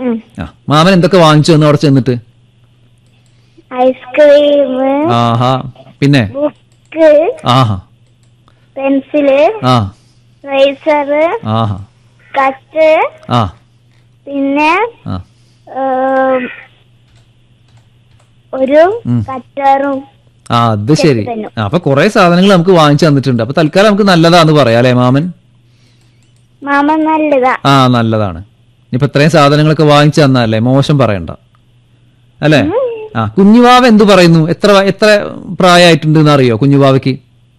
ഉം. ആ മാമൻ എന്തൊക്കെ വാങ്ങിച്ചു എന്ന് അവിടെ ചെന്നിട്ട് ഐസ്ക്രീം ആഹാ പിന്നെ ബുക്ക് ആഹാ പെൻസില് ആ റേസർ ആഹാ കട്ട് ആ പിന്നെ ആ ഏം, ഒരു ഉം. കറ്ററും ആ അത് ശരി ചെറുതനും. ആ, അപ്പൊ കുറെ സാധനങ്ങൾ നമുക്ക് വാങ്ങിച്ചു തന്നിട്ടുണ്ട് അപ്പൊ തൽക്കാലം നമുക്ക് നല്ലതാന്ന് പറയാം അല്ലേ മാമൻ മാമ നല്ലതാ ആ നല്ലതാണ് ഇപ്പൊ ഇത്രയും സാധനങ്ങളൊക്കെ വാങ്ങിച്ചു തന്നല്ലേ മോശം പറയണ്ട അല്ലേ ആ കുഞ്ഞുവാവ എന്തു പറയുന്നു എത്ര എത്ര പ്രായമായിട്ടുണ്ട് എന്ന് അറിയോ കുഞ്ഞുവാവയ്ക്ക്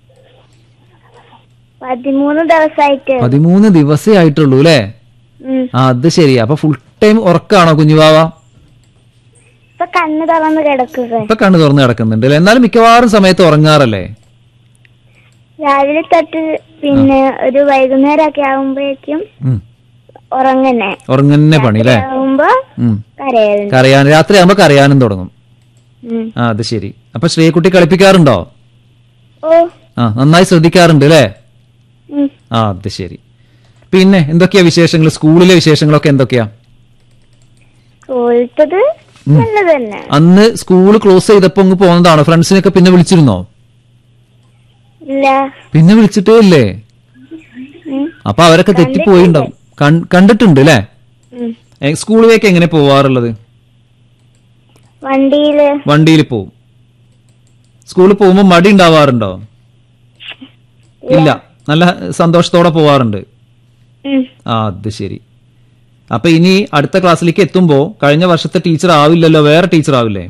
പതിമൂന്ന് ദിവസമായിട്ട് പതിമൂന്ന് ദിവസേ ആയിട്ടുള്ളൂ അല്ലേ ഉം. ആ അത് ശരി അപ്പൊ ഫുൾ ടൈം ഉറക്കാണോ കുഞ്ഞുവാവ ഇപ്പൊ കണ്ണ് തുറന്ന് കിടക്കുക ഇപ്പൊ കണ്ണു തുറന്ന് കിടക്കുന്നുണ്ട് അല്ലേ എന്നാലും മിക്കവാറും സമയത്ത് ഉറങ്ങാറല്ലേ രാവിലെ തൊട്ട് പിന്നെ ഒരു വൈകുന്നേരം ഒക്കെ ആവുമ്പോഴേക്കും ഉം. ഉറങ്ങന്നെ ഉറങ്ങന്നെ പണി അല്ലേ ആവുമ്പോ ഉം കരയായിരുന്നു കരയാൻ രാത്രി ആകുമ്പോ കരയാനും തുടങ്ങും ഉം. ആ അത് ശരി അപ്പൊ ശ്രീകുട്ടി കളിപ്പിക്കാറുണ്ടോ ഓ ആ നന്നായി ശ്രദ്ധിക്കാറുണ്ട് അല്ലേ ഉം. ആ അത് ശരി പിന്നെ എന്തൊക്കെയാ വിശേഷങ്ങൾ സ്കൂളിലെ വിശേഷങ്ങളൊക്കെ എന്തൊക്കെയാ സ്കൂളത്തത് നല്ലത് തന്നെ അന്ന് സ്കൂൾ ക്ലോസ് ചെയ്തപ്പോ അങ്ങ് പോകുന്നതാണോ ഫ്രണ്ട്സിനൊക്കെ പിന്നെ വിളിച്ചിരുന്നോ ഇല്ല പിന്നെ വിളിച്ചിട്ടേ ഇല്ലേ ഉം. അപ്പൊ അവരൊക്കെ തെറ്റിപ്പോയിണ്ടാവും കൺ- കണ്ടിട്ടുണ്ട് അല്ലേ ഉം. ഏ, സ്കൂളിലേക്ക് എങ്ങനെ പോവാറുള്ളത് വണ്ടിയില് വണ്ടിയിൽ പോവും സ്കൂളിൽ പോകുമ്പോൾ മടി ഉണ്ടാവാറുണ്ടോ ഇല്ല നല്ല സന്തോഷത്തോടെ പോവാറുണ്ട് ഉം. ആ അത് ശരി അപ്പൊ ഇനി അടുത്ത ക്ലാസ്സിലേക്ക് എത്തുമ്പോ കഴിഞ്ഞ വർഷത്തെ ടീച്ചർ ആവില്ലല്ലോ വേറെ ടീച്ചർ ആവില്ലേ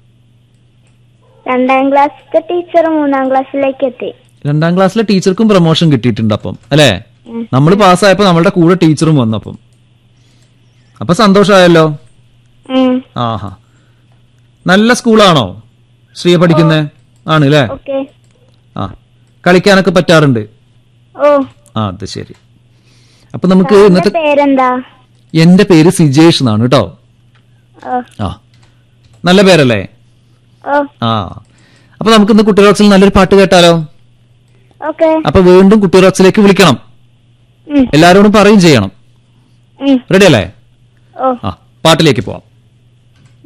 രണ്ടാം ക്ലാസ്സിലെ ടീച്ചർ മൂന്നാം ക്ലാസ്സിലേക്ക് എത്തി രണ്ടാം ക്ലാസ്സിലെ ടീച്ചർക്കും പ്രൊമോഷൻ കിട്ടിയിട്ടുണ്ട് അപ്പം അല്ലേ ഉം. നമ്മൾ പാസ്സായപ്പോ നമ്മളുടെ കൂടെ ടീച്ചറും വന്നപ്പം അപ്പൊ സന്തോഷമായല്ലോ ഉം. ആഹാ നല്ല സ്കൂളാണോ ശ്രീയ പഠിക്കുന്നേ ആണ് അല്ലേ ഓക്കെ ആ കളിക്കാനൊക്കെ പറ്റാറുണ്ട് ഓ ആ അത് ശരി അപ്പൊ നമുക്ക് സാറിന്റെ ഇന്നത്തെ പേരെന്താ എന്റെ പേര് സിജേഷ് എന്നാണ് കേട്ടോ ഓ ആ നല്ല പേരല്ലേ ഓ ആ അപ്പൊ നമുക്ക് ഇന്ന് കുട്ടി റോക്സിൽ നല്ലൊരു പാട്ട് കേട്ടാലോ ഓക്കെ അപ്പൊ വീണ്ടും കുട്ടി റോക്സിലേക്ക് വിളിക്കണം ഉം. എല്ലാരോടും പറയും ചെയ്യണം ഉം. റെഡി അല്ലേ ഓ ആ പാട്ടിലേക്ക് പോവാം